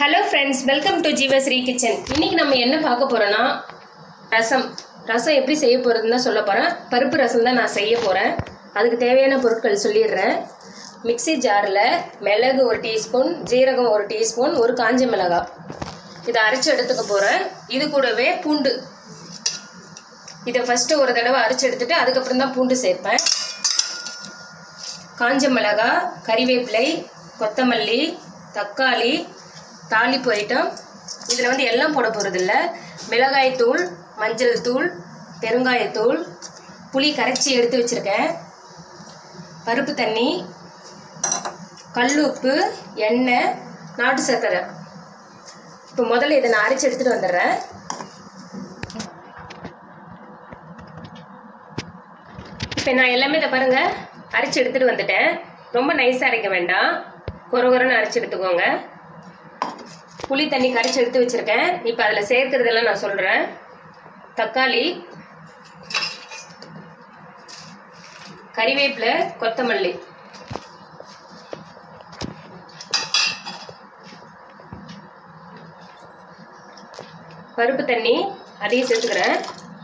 hello friends welcome to Jeevasri kitchen இன்னைக்கு நம்ம என்ன பார்க்க போறோம்னா ரசம் ரசம் எப்படி செய்ய போகிறதுன்னு தான் சொல்ல போகிறேன் பருப்பு ரசம் தான் நான் செய்ய போகிறேன் அதுக்கு தேவையான பொருட்கள் சொல்லிடுறேன் மிக்ஸி ஜாரில் மிளகு ஒரு டீஸ்பூன் ஜீரகம் ஒரு டீஸ்பூன் ஒரு காஞ்ச மிளகாய் இதை அரைச்சி எடுத்துக்க போகிறேன் இது கூடவே பூண்டு இதை ஃபஸ்ட்டு ஒரு தடவை அரைச்சி எடுத்துட்டு அதுக்கப்புறம் தான் பூண்டு சேர்ப்பேன் காஞ்ச மிளகாய் கறிவேப்பிலை கொத்தமல்லி தக்காளி தாளிப்பு ஐட்டம் இதில் வந்து எல்லாம் போட போகிறதில்ல மிளகாய்த்தூள் மஞ்சள் தூள் பெருங்காயத்தூள் புளி கரைச்சி எடுத்து வச்சுருக்கேன் பருப்பு தண்ணி கல்லுப்பு எண்ணெய் நாட்டு சர்க்கரை இப்போ முதல்ல இதை நான் அரைச்சி எடுத்துகிட்டு வந்துடுறேன் இப்போ நான் எல்லாமே இதை பாருங்கள் அரைச்சி எடுத்துகிட்டு வந்துட்டேன் ரொம்ப நைஸாக அரைக்க வேண்டாம் கொர கொரன்னு அரைச்சி எடுத்துக்கோங்க புளி தண்ணி கரைச்சி எடுத்து வச்சுருக்கேன் இப்போ அதில் சேர்க்கறதெல்லாம் நான் சொல்கிறேன் தக்காளி கறிவேப்பிலை கொத்தமல்லி பருப்பு தண்ணி அதையும் சேர்த்துக்கிறேன்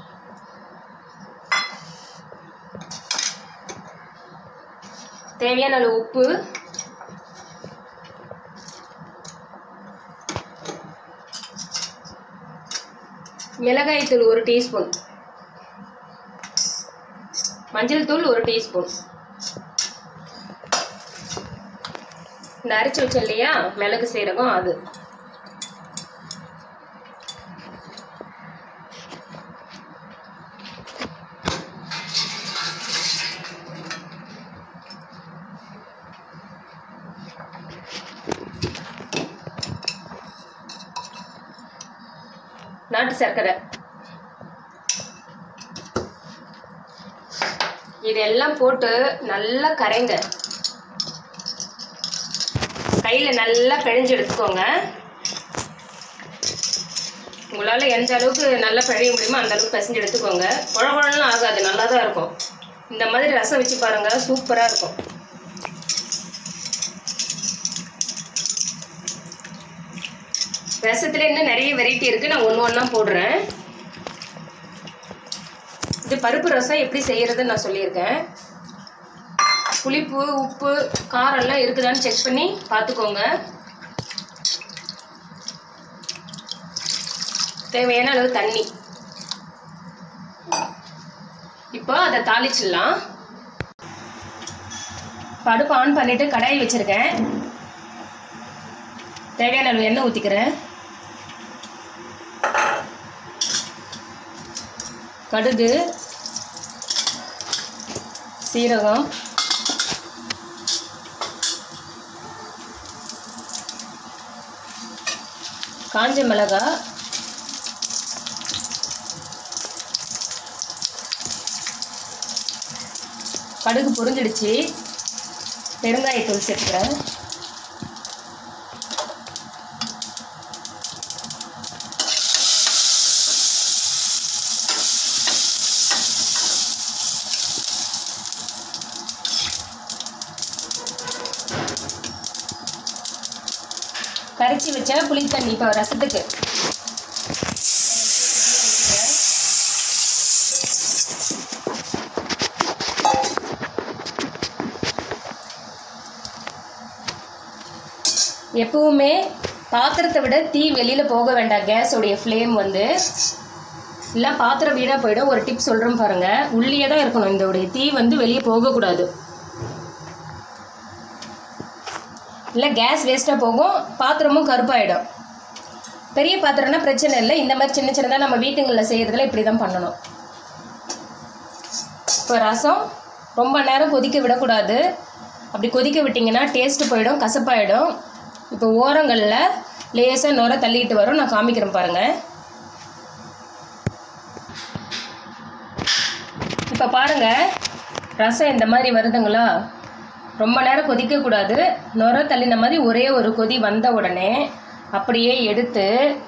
தேவையான அளவு உப்பு மிளகாய் தூள் ஒரு டீஸ்பூன் மஞ்சள் தூள் ஒரு டீஸ்பூன் இந்த அரைச்சி வச்சோம் இல்லையா மிளகு சீரகம் அது நாட்டு சர்க்கரை இதெல்லாம் போட்டு நல்லா கரைங்க கையில் நல்லா பிழிஞ்சு எடுத்துக்கோங்க உங்களால் எந்த அளவுக்கு நல்லா பிழைய முடியுமோ அந்த அளவுக்கு பிசைஞ்சு எடுத்துக்கோங்க குழ குழலாம் ஆகாது நல்லா தான் இருக்கும் இந்த மாதிரி ரசம் வச்சு பாருங்கள் சூப்பராக இருக்கும் ரசத்தில் இன்னும் நிறைய வெரைட்டி இருக்குது நான் ஒன்று ஒன்றா போடுறேன் இது பருப்பு ரசம் எப்படி செய்கிறதுன்னு நான் சொல்லியிருக்கேன் புளிப்பு உப்பு காரம்லாம் இருக்குதான்னு செக் பண்ணி பார்த்துக்கோங்க தேவையான அளவு தண்ணி இப்போ அதை தாளிச்சிடலாம் படுப்பு ஆன் பண்ணிவிட்டு கடாய் வச்சுருக்கேன் தேவையான அளவு எண்ணெய் ஊற்றிக்கிறேன் கடுகு சீரகம் காஞ்ச மிளகாய் கடுகு பொரிஞ்சிடுச்சு பெருங்காயத்தூள் சேர்த்துக்கிறேன் கரைச்சி வச்ச புளி தண்ணி இப்போ ரசத்துக்கு எப்பவுமே பாத்திரத்தை விட தீ வெளியில் போக வேண்டாம் கேஸோடைய ஃப்ளேம் வந்து இல்லை பாத்திரம் வீணாக போயிடும் ஒரு டிப் சொல்கிறேன் பாருங்கள் உள்ளே தான் இருக்கணும் இந்த உடைய தீ வந்து வெளியே போகக்கூடாது இல்லை கேஸ் வேஸ்ட்டாக போகும் பாத்திரமும் கருப்பாயிடும் பெரிய பாத்திரம்னா பிரச்சனை இல்லை இந்த மாதிரி சின்ன சின்னதாக நம்ம வீட்டுங்களில் செய்கிறதுல இப்படி தான் பண்ணணும் இப்போ ரசம் ரொம்ப நேரம் கொதிக்க விடக்கூடாது அப்படி கொதிக்க விட்டிங்கன்னா டேஸ்ட்டு போயிடும் கசப்பாயிடும் இப்போ ஓரங்களில் லேசாக நுர தள்ளிட்டு வரும் நான் காமிக்கிறேன் பாருங்கள் இப்போ பாருங்கள் ரசம் இந்த மாதிரி வருதுங்களா ரொம்ப நேரம் கொதிக்கக்கூடாது நுர தள்ளின மாதிரி ஒரே ஒரு கொதி வந்த உடனே அப்படியே எடுத்து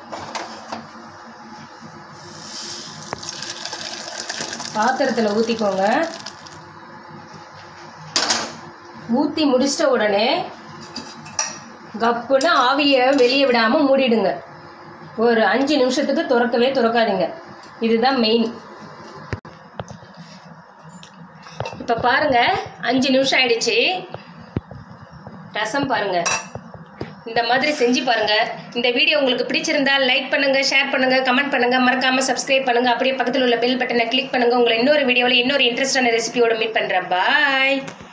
பாத்திரத்தில் ஊற்றிக்கோங்க ஊற்றி முடிச்சிட்ட உடனே கப்புன்னு ஆவியை வெளியே விடாமல் மூடிடுங்க ஒரு அஞ்சு நிமிஷத்துக்கு திறக்கவே திறக்காதீங்க இதுதான் மெயின் இப்போ பாருங்க அஞ்சு நிமிஷம் ஆயிடுச்சு ரசம் பாருங்க இந்த மாதிரி செஞ்சு பாருங்க இந்த வீடியோ உங்களுக்கு பிடிச்சிருந்தா லைக் பண்ணுங்க ஷேர் பண்ணுங்க கமெண்ட் பண்ணுங்க மறக்காம சப்ஸ்கிரைப் பண்ணுங்க அப்படியே பக்கத்தில் உள்ள பெல் பட்டனை கிளிக் பண்ணுங்க உங்களை இன்னொரு வீடியோவில் இன்னொரு இன்ட்ரெஸ்டான ரெசிபியோட மீட் பண்றேன் பாய்